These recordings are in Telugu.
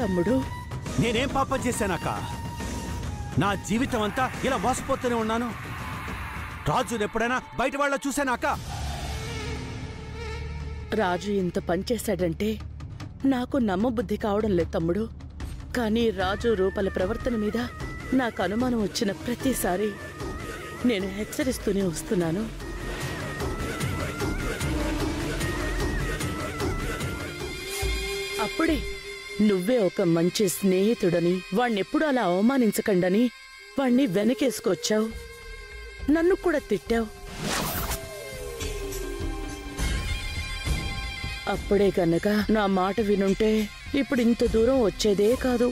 తమ్ముడు నేనేం పాపం చేశానక్క నా జీవితం అంతా ఇలా మోసపోతూనే ఉన్నాను రాజుని ఎప్పుడైనా బయట వాళ్ళ చూశానాక రాజు ఇంత పనిచేశాడంటే నాకు నమ్మబుద్ధి కావడం లేదు తమ్ముడు కానీ రాజు రూపల ప్రవర్తన మీద నాకు అనుమానం వచ్చిన ప్రతిసారి నేను హెచ్చరిస్తూనే వస్తున్నాను అప్పుడే నువ్వే ఒక మంచి స్నేహితుడని వాణ్ణెప్పుడు అలా అవమానించకండని వాణ్ణి వెనకేసుకొచ్చావు నన్ను కూడా తిట్టావు అప్పుడే గనక నా మాట వినుంటే ఇప్పుడు ఇంత దూరం వచ్చేదే కాదు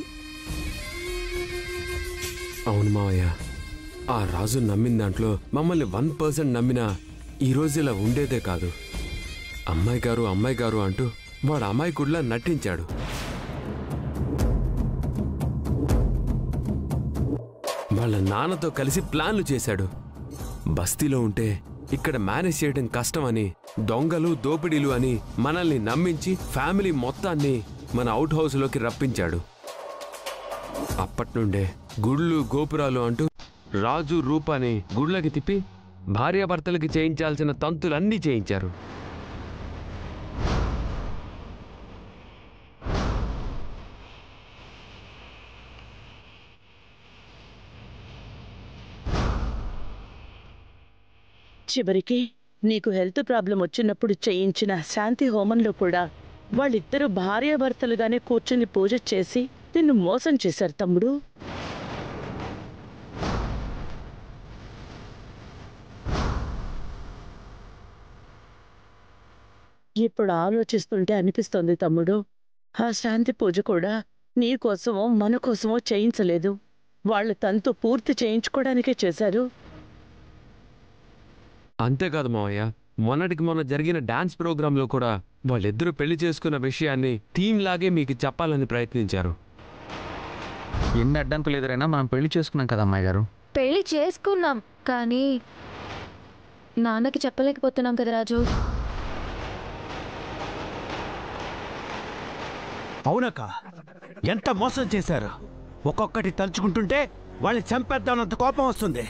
అవును మావయ్య ఆ రాజు నమ్మిన దాంట్లో మమ్మల్ని వన్ పర్సెంట్ నమ్మినా ఈ రోజు ఇలా ఉండేదే కాదు అమ్మాయి గారు అమ్మాయి గారు అంటూ వాడు అమాయకుడిలా నటించాడు వాళ్ళ నాన్నతో కలిసి ప్లాన్లు చేశాడు బస్తీలో ఉంటే ఇక్కడ మేనేజ్ చేయడం కష్టమని దొంగలు దోపిడీలు అని మనల్ని నమ్మించి ఫ్యామిలీ మొత్తాన్ని మన అవుట్ హౌస్లోకి రప్పించాడు అప్పట్నుండే గుళ్ళు గోపురాలు అంటూ రాజు రూపాని గుళ్ళకి తిప్పి భార్యాభర్తలకి చేయించాల్సిన తంతులన్నీ చేయించారు చివరికి నీకు హెల్త్ ప్రాబ్లం వచ్చినప్పుడు చేయించిన శాంతి హోమంలో కూడా వాళ్ళిద్దరూ భార్యాభర్తలుగానే కూర్చుని పూజ చేసి నిన్ను మోసం చేశారు తమ్ముడు ఇప్పుడు ఆలోచిస్తుంటే అనిపిస్తోంది తమ్ముడు ఆ శాంతి పూజ కూడా నీ కోసమో మన కోసమో చేయించలేదు వాళ్ళు తనతో పూర్తి చేయించుకోవడానికే చేశారు అంతేకాదు మావయ్య మొన్నటికి మొన్న జరిగిన డాన్స్ ప్రోగ్రాంలో కూడా వాళ్ళిద్దరూ పెళ్లి చేసుకున్న విషయాన్ని టీం లాగే మీకు చెప్పాలని ప్రయత్నించారు ఎన్ని అడ్డంకులు ఎదురైనా మనం పెళ్లి చేసుకున్నాం కదా అమ్మాయి గారు పెళ్లి చేసుకున్నాం కానీ నాన్నకి చెప్పలేకపోతున్నాం కదా రాజు అవునక్క ఎంత మోసం చేశారు ఒక్కొక్కటి తలుచుకుంటుంటే వాళ్ళని చంపేద్దామన్నంత కోపం వస్తుంది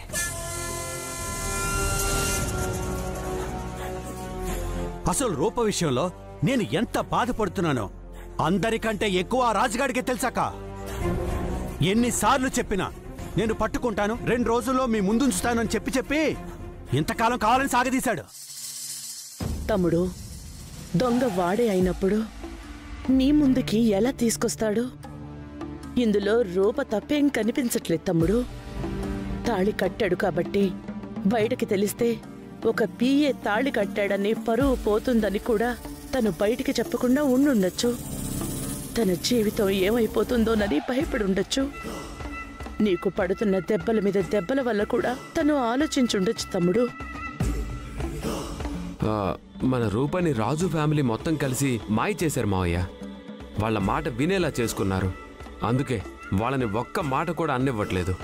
అసలు రూప విషయంలో నేను ఎంత బాధపడుతున్నానో అందరికంటే ఎక్కువ ఆ రాజుగాడికే తెలుసాక ఎన్నిసార్లు చెప్పినా నేను పట్టుకుంటాను రెండు రోజుల్లో మీ ముందుంచుతానని చెప్పి చెప్పి ఇంతకాలం కావాలని సాగదీశాడు తమ్ముడు దొంగ వాడే అయినప్పుడు నీ ముందుకి ఎలా తీసుకొస్తాడు ఇందులో రూప తప్పేం కనిపించట్లేదు తమ్ముడు తాళి కట్టాడు కాబట్టి బయటకి తెలిస్తే ఒక పీఏ తాళి కట్టాడని పరువు పోతుందని కూడా తను బయటికి చెప్పకుండా ఉండుండొచ్చు తన జీవితం ఏమైపోతుందోనని భయపడి ఉండొచ్చు నీకు పడుతున్న దెబ్బల మీద దెబ్బల వల్ల కూడా తను ఆలోచించుండొచ్చు తమ్ముడు ఆ, మన రూపాని రాజు ఫ్యామిలీ మొత్తం కలిసి మాయ చేశారు మావయ్య వాళ్ళ మాట వినేలా చేసుకున్నారు అందుకే వాళ్ళని ఒక్క మాట కూడా అన్నివ్వట్లేదు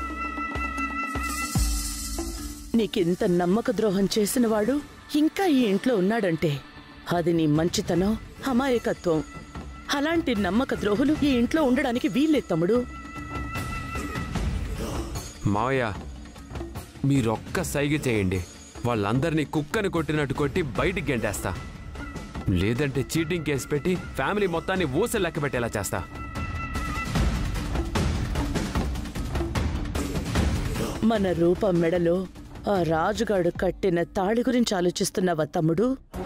నీకింత నమ్మక ద్రోహం చేసినవాడు ఇంకా ఈ ఇంట్లో ఉన్నాడంటే అది నీ మంచితనం అమాయకత్వం అలాంటి నమ్మక ద్రోహులు ఈ ఇంట్లో ఉండడానికి వీల్లేదు తమ్ముడు మావయ్య మీరొక్క సైగ చేయండి వాళ్ళందరినీ కుక్కని కొట్టినట్టు కొట్టి బయటికి గెంటేస్తా లేదంటే చీటింగ్ కేసు పెట్టి ఫ్యామిలీ మొత్తాన్ని ఊస లెక్క పెట్టేలా చేస్తా మన రూపం మెడలో ఆ రాజుగాడు కట్టిన తాళి గురించి ఆలోచిస్తున్నావా తమ్ముడు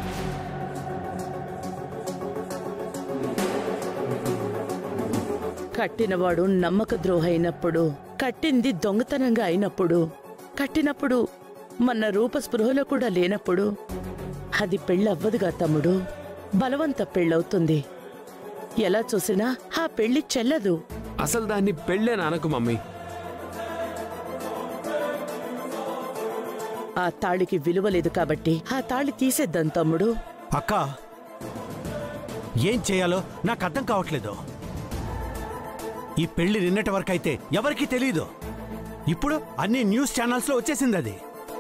కట్టినవాడు నమ్మక ద్రోహైనప్పుడు కట్టింది దొంగతనంగా అయినప్పుడు కట్టినప్పుడు మన రూప స్పృహలో కూడా లేనప్పుడు అది పెళ్ళవ్వదుగా తమ్ముడు బలవంత పెళ్ళవుతుంది ఎలా చూసినా ఆ పెళ్లి చెల్లదు అసలు దాన్ని పెళ్ళేనా అనకు మమ్మీ ఆ తాళికి విలువ లేదు కాబట్టి ఆ తాళి తీసేద్దాం తమ్ముడు అక్క ఏం చేయాలో నాకు అర్థం కావట్లేదు ఈ పెళ్లి నిన్నటి వరకు అయితే ఎవరికీ తెలియదు ఇప్పుడు అన్ని న్యూస్ ఛానల్స్ లో వచ్చేసింది అది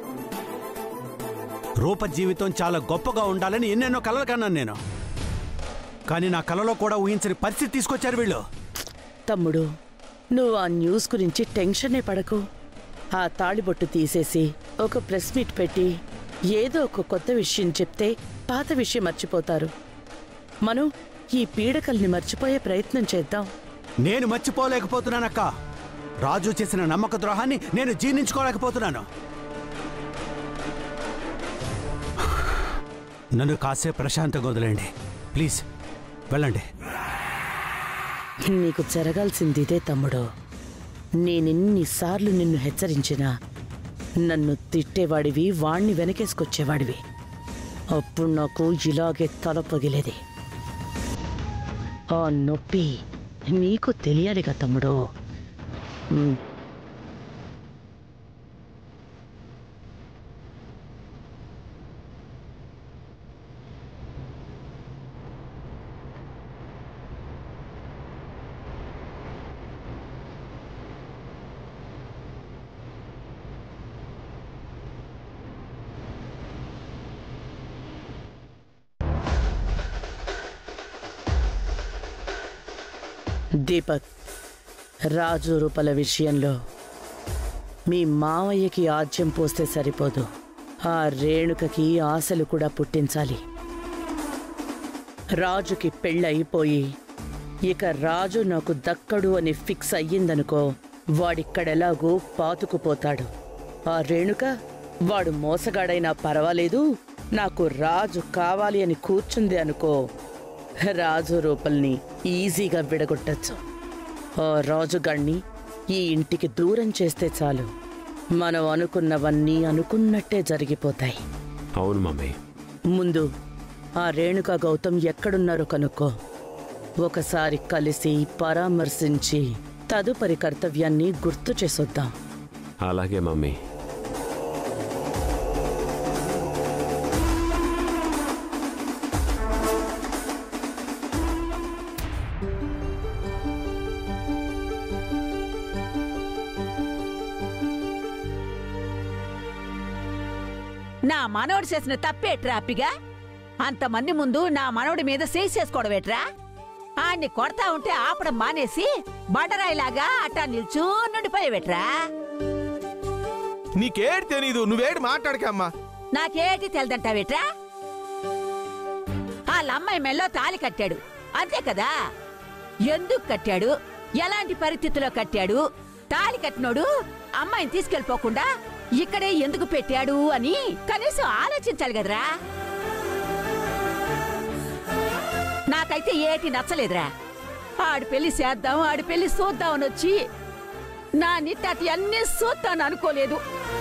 రూప జీవితం చాలా గొప్పగా ఉండాలని ఎన్నెన్నో కలలు కన్నాను నేను కానీ నా కలలో కూడా ఊహించని పరిస్థితి తీసుకొచ్చారు వీళ్ళు తమ్ముడు నువ్వు ఆ న్యూస్ గురించి టెన్షనే పడకు ఆ తాళిబొట్టు తీసేసి ఒక ప్రెస్ మీట్ పెట్టి ఏదో ఒక కొత్త విషయం చెప్తే పాత విషయం మర్చిపోతారు మనం ఈ పీడకల్ని మర్చిపోయే ప్రయత్నం చేద్దాం నేను మర్చిపోలేకపోతున్నానక్క రాజు చేసిన నమ్మక ద్రోహాన్ని నేను జీర్ణించుకోలేకపోతున్నాను నన్ను కాసేపు ప్రశాంతంగా వదిలేండి ప్లీజ్ వెళ్ళండి నీకు జరగాల్సింది ఇదే తమ్ముడు నేనెన్నిసార్లు నిన్ను హెచ్చరించినా నన్ను తిట్టేవాడివి వాణ్ణి వెనకేసుకొచ్చేవాడివి అప్పుడు నాకు ఇలాగే తల పగిలేది ఆ నొప్పి నీకు తెలియాలిగా తమ్ముడు ఉమ్, దీపక్ రాజు రూపల విషయంలో మీ మావయ్యకి ఆజ్యం పోస్తే సరిపోదు ఆ రేణుకకి ఆశలు కూడా పుట్టించాలి రాజుకి పెళ్ళయిపోయి ఇక రాజు నాకు దక్కడు అని ఫిక్స్ అయ్యిందనుకో వాడిక్కడెలాగో పాతుకుపోతాడు ఆ రేణుక వాడు మోసగాడైనా పర్వాలేదు నాకు రాజు కావాలి అని కూర్చుంది అనుకో రాజు రూపల్ని ఈజీగా విడగొట్టచ్చు ఆ రాజుగాణ్ణి ఈ ఇంటికి దూరం చేస్తే చాలు మనం అనుకున్నవన్నీ అనుకున్నట్టే జరిగిపోతాయి అవును మమ్మీ ముందు ఆ రేణుక గౌతమ్ ఎక్కడున్నారో కనుక్కో ఒకసారి కలిసి పరామర్శించి తదుపరి కర్తవ్యాన్ని గుర్తు చేసొద్దాం అలాగే మమ్మీ నా మనవడు చేసిన తప్పేట్రా అప్పిగా అంతమంది ముందు నా మనవడి మీద చేసేసుకోవడమేట్రా ఆణ్ణి కొడతా ఉంటే ఆపడం మానేసి బండరాయిలాగా అట్టా నిల్చూ నుండిపోయేవేట్రా నీకేటి తెలీదు నువ్వేటి మాట్లాడకమ్మా నాకేటి తెలదంటావేట్రా వాళ్ళ అమ్మాయి మెల్లో తాలి కట్టాడు అంతే కదా ఎందుకు కట్టాడు ఎలాంటి పరిస్థితిలో కట్టాడు తాలి కట్టినోడు అమ్మాయిని తీసుకెళ్ళిపోకుండా ఇక్కడే ఎందుకు పెట్టాడు అని కనీసం ఆలోచించాలి కదరా నాకైతే ఏటి నచ్చలేదురా ఆడి పెళ్లి చేద్దాం ఆడి పెళ్లి చూద్దామని వచ్చి నా నిట్టటి అన్నీ చూద్దాను అనుకోలేదు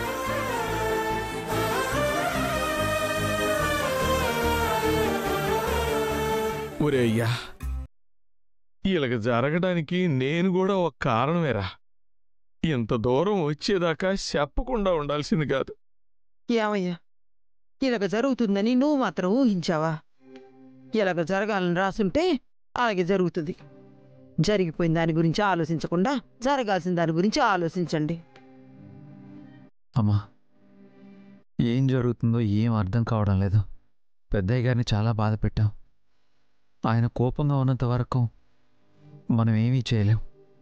ఒరే అయ్యా ఇలాగ జరగడానికి నేను కూడా ఒక కారణమేరా ఇంత దూరం వచ్చేదాకా చెప్పకుండా ఉండాల్సింది కాదు ఏమయ్యా ఇలాగ జరుగుతుందని నువ్వు మాత్రం ఊహించావా ఇలాగ జరగాలని రాసుంటే అలాగే జరుగుతుంది జరిగిపోయిన దాని గురించి ఆలోచించకుండా జరగాల్సిన దాని గురించి ఆలోచించండి అమ్మా ఏం జరుగుతుందో ఏం అర్థం కావడం లేదు పెద్దయ్య గారిని చాలా బాధ పెట్టాం ఆయన కోపంగా ఉన్నంత వరకు మనం ఏమీ చేయలేం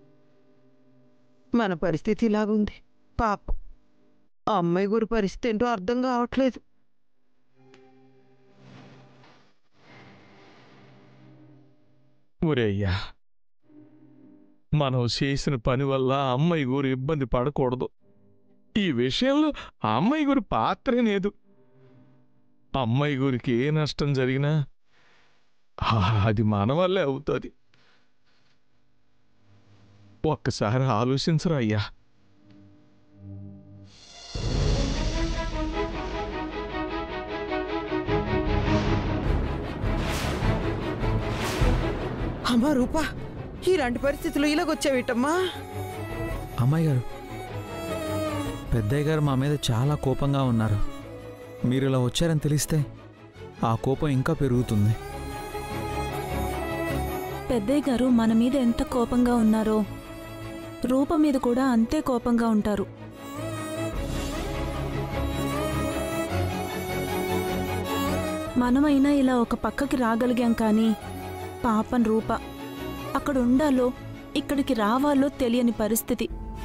మన పరిస్థితి ఇలాగుంది పాపం ఆ అమ్మాయి గురి పరిస్థితి ఏంటో అర్థం కావట్లేదు ఒరే అయ్యా మనం చేసిన పని వల్ల ఆ అమ్మాయి గురి ఇబ్బంది పడకూడదు ఈ విషయంలో ఆ అమ్మాయి గురి పాత్రే లేదు అమ్మాయి గురికి ఏ నష్టం జరిగినా ఆ, అది మన వల్లే అవుతుంది ఒక్కసారి ఆలోచించరా అయ్యా అమ్మా రూపా ఇలాంటి పరిస్థితుల్లో ఇలాగొచ్చావేటమ్మా అమ్మాయి గారు పెద్దయ్య గారు మా మీద చాలా కోపంగా ఉన్నారు మీరు ఇలా వచ్చారని తెలిస్తే ఆ కోపం ఇంకా పెరుగుతుంది పెద్దయ్య గారు మన మీద ఎంత కోపంగా ఉన్నారో రూప మీద కూడా అంతే కోపంగా ఉంటారు మనమైనా ఇలా ఒక పక్కకి రాగలిగాం కానీ పాపం రూప అక్కడ ఉండాలో ఇక్కడికి రావాలో తెలియని పరిస్థితి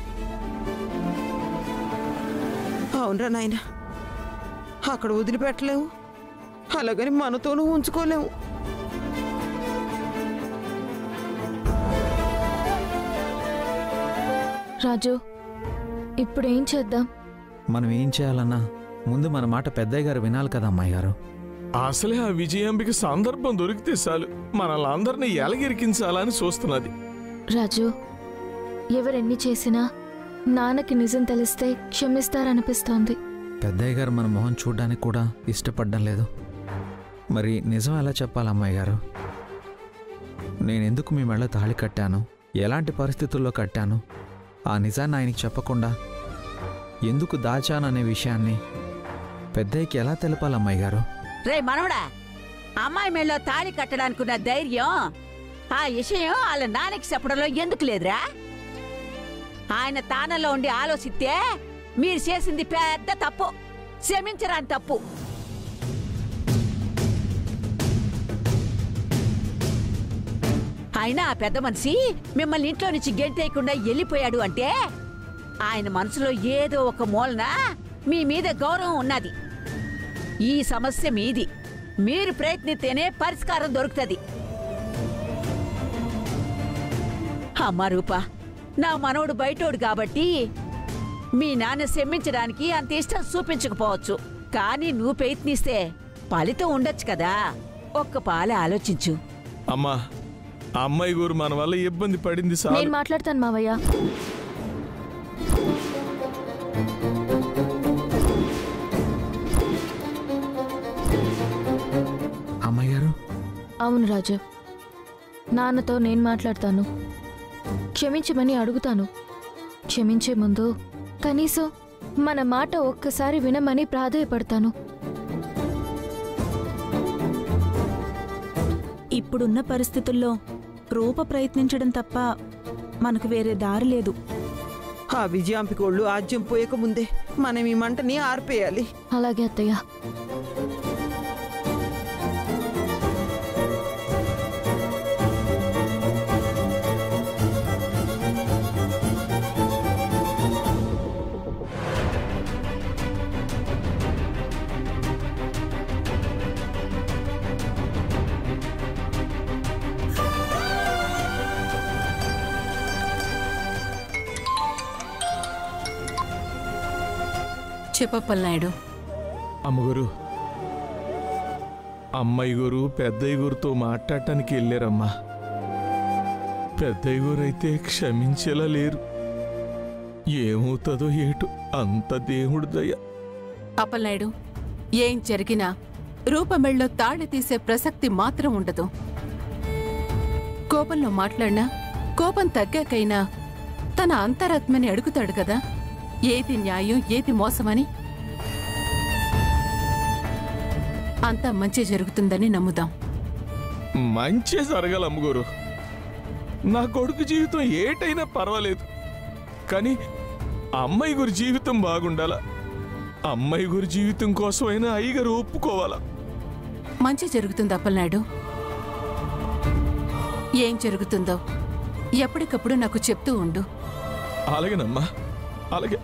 అవునరా నాయన అక్కడ వదిలిపెట్టలేము అలాగని మనతోనూ ఉంచుకోలేము రాజు ఇప్పుడు ఏం చేద్దాం మనం ఏం చేయాలన్నా ముందు మన మాట పెద్దయ్య గారు వినాలి కదా అమ్మాయి గారు అసలే ఆ విజయాంబిక సందర్భం దొరికితే చాలు మనల్ని అందరినీ ఎలగిరికించాలని చూస్తున్నది రాజు ఎవరెన్ని చేసినా నాన్నకి నిజం తెలిస్తే క్షమిస్తారనిపిస్తోంది పెద్దయ్య గారు మన మొహం చూడడానికి కూడా ఇష్టపడడం లేదు మరి నిజం ఎలా చెప్పాలి అమ్మాయి గారు నేను ఎందుకు మీ మెళ్ళ తాళి కట్టాను ఎలాంటి పరిస్థితుల్లో కట్టాను ఆ నిజాన్ని ఆయనకి చెప్పకుండా ఎందుకు దాచాను అనే విషయాన్ని పెద్దయ్యకి ఎలా తెలపాలి అమ్మాయి గారు రే మనవడా అమ్మాయి మెళ్ళో తాళి కట్టడానికున్న ధైర్యం ఆ విషయం వాళ్ళ నాన్నకి చెప్పడంలో ఎందుకు లేదురా ఆయన తానలో ఉండి ఆలోచిస్తే మీరు చేసింది పెద్ద తప్పు క్షమించరాని తప్పు అయినా ఆ పెద్ద మనిషి మిమ్మల్ని ఇంట్లో నుంచి గెంటేయకుండా వెళ్ళిపోయాడు అంటే ఆయన మనసులో ఏదో ఒక మూలన మీ మీద గౌరవం ఉన్నది ఈ సమస్య మీది మీరు ప్రయత్నిస్తేనే పరిష్కారం దొరుకుతుంది అమ్మా రూపా నా మనవడు బయటోడు కాబట్టి మీ నాన్న క్షమించడానికి అంత ఇష్టం చూపించకపోవచ్చు కానీ నువ్వు ప్రయత్నిస్తే ఫలితం ఉండొచ్చు కదా ఒక్క పాలే ఆలోచించు అమ్మా ఆ అమ్మాయి గురు మన వల్ల ఇబ్బంది పడింది సార్ నేను మాట్లాడతాను మావయ్య అమ్మాయి గారు అవును రాజు నాన్నతో నేను మాట్లాడతాను క్షమించమని అడుగుతాను క్షమించే ముందు కనీసం మన మాట ఒక్కసారి వినమని ప్రాధేయపడతాను ఇప్పుడున్న పరిస్థితుల్లో రూప ప్రయత్నించడం తప్ప మనకు వేరే దారి లేదు ఆ విజయాంపికోళ్ళు ఆజ్యం పోయక ముందే మనం ఈ మంటని ఆర్పేయాలి అలాగే అత్తయ్య చెప్పప్పలనాయుడు అమ్మగురు అమ్మాయి గురు పెద్దయ్య గురుతో మాట్లాడటానికి వెళ్ళారమ్మా పెద్దయ్య గురు అయితే క్షమించేలా లేరు ఏమవుతుందో ఏటు అంత దేవుడి దయ అప్పలనాయుడు ఏం జరిగినా రూపమెళ్ళో తాళి తీసే ప్రసక్తి మాత్రం ఉండదు కోపంలో మాట్లాడినా కోపం తగ్గాకైనా తన అంతరాత్మని అడుగుతాడు కదా ఏది న్యాయం ఏది మోసమని అంతా మంచి జరుగుతుందని నమ్ముదాం మంచి జరగాలి అమ్మగారు నా కొడుకు జీవితం ఏటైనా పర్వాలేదు కానీ అమ్మాయి గురి జీవితం బాగుండాలా అమ్మాయి గురి జీవితం కోసమైనా అయ్యగారు ఒప్పుకోవాలా మంచి జరుగుతుంది అప్పలనాయుడు ఏం జరుగుతుందో ఎప్పటికప్పుడు నాకు చెప్తూ ఉండు అలాగేనమ్మా అలాగే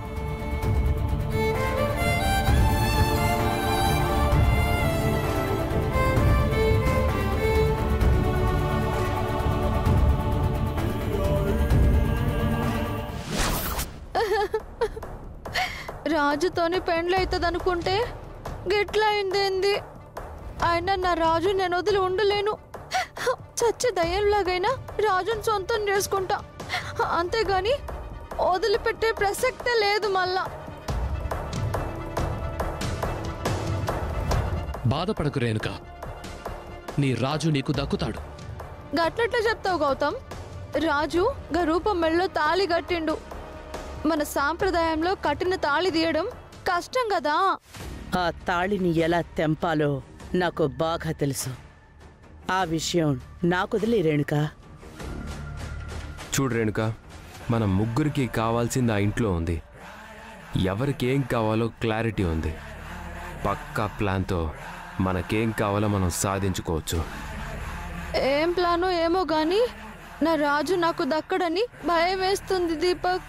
రాజుతోని పెండ్లు అవుతుంది అనుకుంటే గిట్లా అయిందేంది అయినా నా రాజు నేను వదిలి ఉండలేను చచ్చి దయ్యంలాగైనా రాజుని సొంతం చేసుకుంటా అంతేగాని వదిలిపెట్టే ప్రసక్తే లేదు మళ్ళా బాధపడకు రేణుక నీ రాజు నీకు దక్కుతాడు గట్లట్లా చెప్తావు గౌతమ్ రాజు గా రూపం మెళ్ళలో తాళి కట్టిండు మన సాంప్రదాయంలో కట్టిన తాళి తీయడం కష్టం కదా ఆ తాళిని ఎలా తెంపాలో నాకు బాగా తెలుసు ఆ విషయం నాకొదిలే రేణుకా చూడు రేణుక మన ముగ్గురికి కావాల్సింది ఆ ఇంట్లో ఉంది ఎవరికి ఏం కావాలో క్లారిటీ ఉంది పక్కా ప్లాన్తో మనకేం కావాలో మనం సాధించుకోవచ్చు ఏం ప్లానో ఏమో గాని నా రాజు నాకు దక్కడని భయం వేస్తుంది దీపక్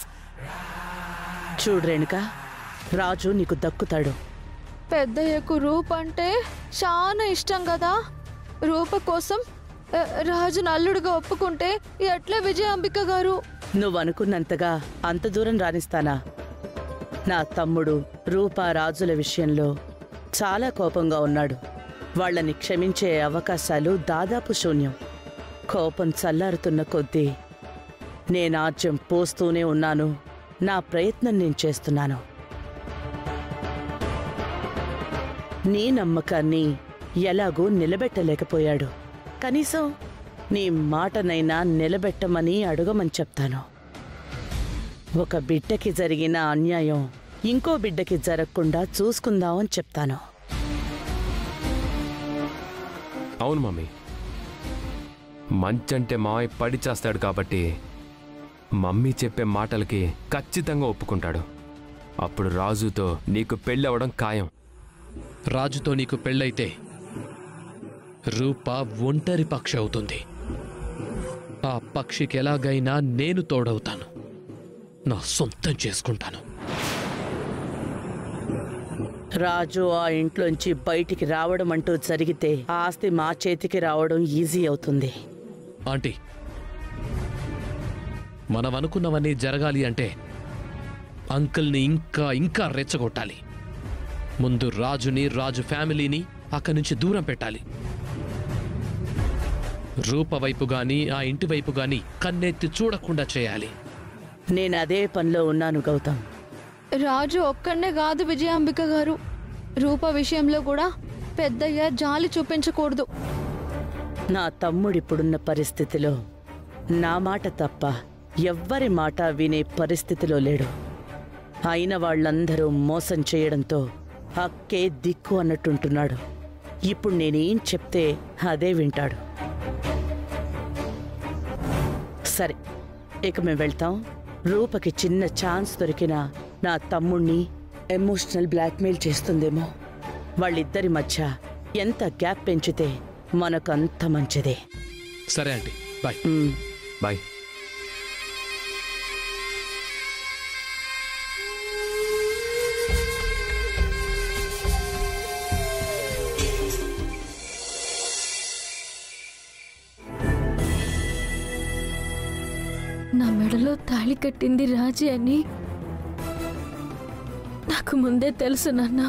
చూడు రేణుక రాజు నీకు దక్కుతాడు పెద్దయ్యకు రూప్ అంటే చాలా ఇష్టం కదా రూప కోసం ఆ, రాజును అల్లుడుగా ఒప్పుకుంటే ఎట్లా విజయాంబిక గారు నువ్వు అనుకున్నంతగా అంత దూరం రాణిస్తానా నా తమ్ముడు రూపా రాజుల విషయంలో చాలా కోపంగా ఉన్నాడు వాళ్ళని క్షమించే అవకాశాలు దాదాపు శూన్యం కోపం చల్లారుతున్న కొద్దీ నేను ఆజ్యం పోస్తూనే ఉన్నాను నా ప్రయత్నం నేను చేస్తున్నాను నీ నమ్మకాన్ని ఎలాగూ నిలబెట్టలేకపోయాడు కనీసం నీ మాటనైనా నిలబెట్టమని అడగమని చెప్తాను ఒక బిడ్డకి జరిగిన అన్యాయం ఇంకో బిడ్డకి జరగకుండా చూసుకుందామని చెప్తాను అవును మమ్మీ మంచంటే మావయ్య పడి చేస్తాడు కాబట్టి మమ్మీ చెప్పే మాటలకి ఖచ్చితంగా ఒప్పుకుంటాడు అప్పుడు రాజుతో నీకు పెళ్ళవడం ఖాయం రాజుతో నీకు పెళ్ళైతే రూప ఒంటరి పక్షి అవుతుంది ఆ పక్షికి ఎలాగైనా నేను తోడవుతాను నా సొంతం చేసుకుంటాను రాజు ఆ ఇంట్లోంచి బయటికి రావడం అంటూ జరిగితే ఆ ఆస్తి మా చేతికి రావడం ఈజీ అవుతుంది ఆంటీ మనం అనుకున్నవన్నీ జరగాలి అంటే అంకుల్ని ఇంకా ఇంకా రెచ్చగొట్టాలి ముందు రాజుని రాజు ఫ్యామిలీని అక్కడి నుంచి దూరం పెట్టాలి రూప వైపు గాని ఆ ఇంటి వైపు గాని కన్నెత్తి చూడకుండా చేయాలి నేను అదే పనిలో ఉన్నాను గౌతమ్ రాజు ఒక్కడనే కాదు విజయాంబిక గారు రూప విషయంలో కూడా పెద్దయ్య జాలి చూపించకూడదు నా తమ్ముడిప్పుడున్న పరిస్థితిలో నా మాట తప్ప ఎవ్వరి మాట వినే పరిస్థితిలో లేడు అయిన వాళ్ళందరూ మోసం చేయడంతో అక్కే దిక్కు అన్నట్టుంటున్నాడు ఇప్పుడు నేనేం చెప్తే అదే వింటాడు సరే ఇక మేము వెళ్తాం రూపకి చిన్న ఛాన్స్ దొరికినా నా తమ్ముణ్ణి ఎమోషనల్ బ్లాక్మెయిల్ చేస్తుందేమో వాళ్ళిద్దరి మధ్య ఎంత గ్యాప్ పెంచితే మనకంత మంచిదే సరే ఆంటీ బాయ్ మ్. బాయ్ నా మెడలో తాళి కట్టింది రాజీ అని నాకు ముందే తెలుసు నాన్న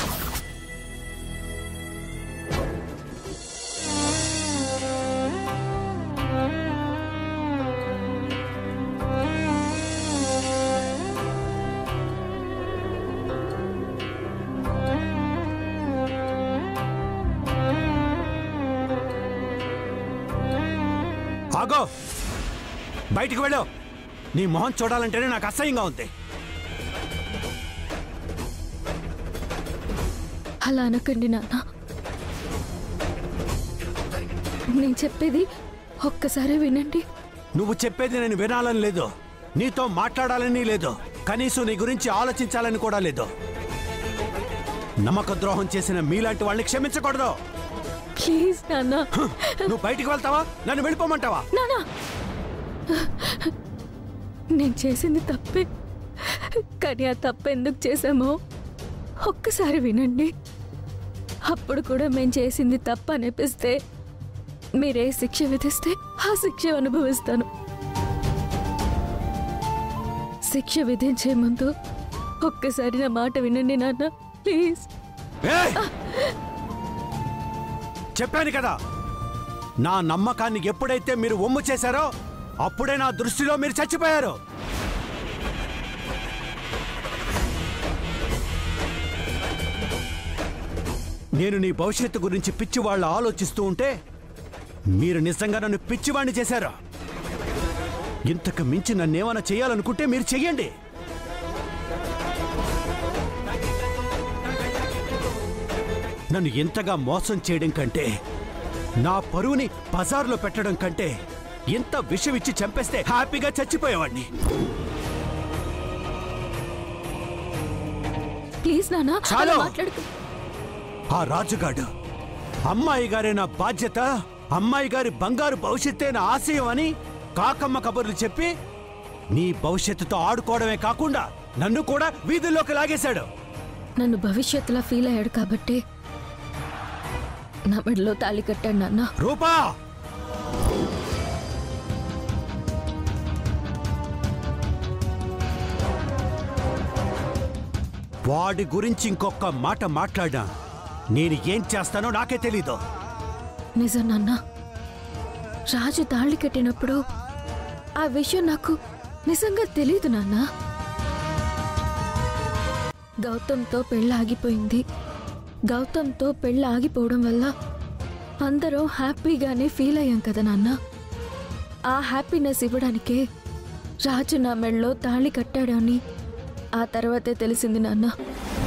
ఆగో బయటికి వెళ్ళు నీ మొహం చూడాలంటేనే నాకు అసహ్యంగా ఉంది అలా అనకండి నాన్న నేను చెప్పేది ఒక్కసారి వినండి నువ్వు చెప్పేది నేను వినాలని లేదు నీతో మాట్లాడాలని లేదు కనీసం నీ గురించి ఆలోచించాలని కూడా లేదు నమ్మక ద్రోహం చేసిన మీలాంటి వాళ్ళని క్షమించకూడదు ప్లీజ్ నాన్న నువ్వు బయటికి వెళ్తావా నన్ను వెళ్ళిపోమంటావా నానా నేను చేసింది తప్పే కానీ ఆ తప్పు ఎందుకు చేశామో ఒక్కసారి వినండి అప్పుడు కూడా మేము చేసింది తప్పు అనిపిస్తే మీరే శిక్ష విధిస్తే ఆ శిక్ష అనుభవిస్తాను శిక్ష విధించే ముందు ఒక్కసారి నా మాట వినండి నాన్న ప్లీజ్ ఏయ్! చెప్పాను కదా నా నమ్మకాన్ని ఎప్పుడైతే మీరు ఒమ్ము చేశారో అప్పుడే నా దృష్టిలో మీరు చచ్చిపోయారు నేను నీ భవిష్యత్తు గురించి పిచ్చివాళ్ళు ఆలోచిస్తూ ఉంటే మీరు నిజంగా నన్ను పిచ్చివాణ్ణి చేశారు ఇంతకు మించి నన్నేమైనా చేయాలనుకుంటే మీరు చెయ్యండి నన్ను ఇంతగా మోసం చేయడం కంటే నా పరువుని బజార్లో పెట్టడం కంటే ఇంత విషం ఇచ్చి చంపేస్తే హ్యాపీగా చచ్చిపోయేవాడిని ప్లీజ్ నాన్న చాలు. మాట్లాడుకు ఆ రాజుగాడు అమ్మాయి గారే నా బాధ్యత అమ్మాయి గారి బంగారు భవిష్యత్తే నా ఆశయం అని కాకమ్మ కబుర్లు చెప్పి నీ భవిష్యత్తుతో ఆడుకోవడమే కాకుండా నన్ను కూడా వీధుల్లోకి లాగేశాడు నన్ను భవిష్యత్తులా ఫీల్ అయ్యాడు కాబట్టి నా మెడలో తాళి కట్టాడు నాన్న రూపా వాడి గురించి ఇంకొక మాట మాట్లాడినా నేను ఏం చేస్తానో నాకే తెలీదు నిజం నాన్న రాజు తాళి కట్టినప్పుడు ఆ విషయం నాకు నిజంగా తెలీదు నాన్న గౌతమ్తో పెళ్ళి ఆగిపోయింది గౌతమ్తో పెళ్ళి ఆగిపోవడం వల్ల అందరూ హ్యాపీగానే ఫీల్ అయ్యాం కదా నాన్న ఆ హ్యాపీనెస్ ఇవ్వడానికే రాజు నా మెళ్ళలో తాళి కట్టాడు అని ఆ తర్వాతే తెలిసింది నాన్న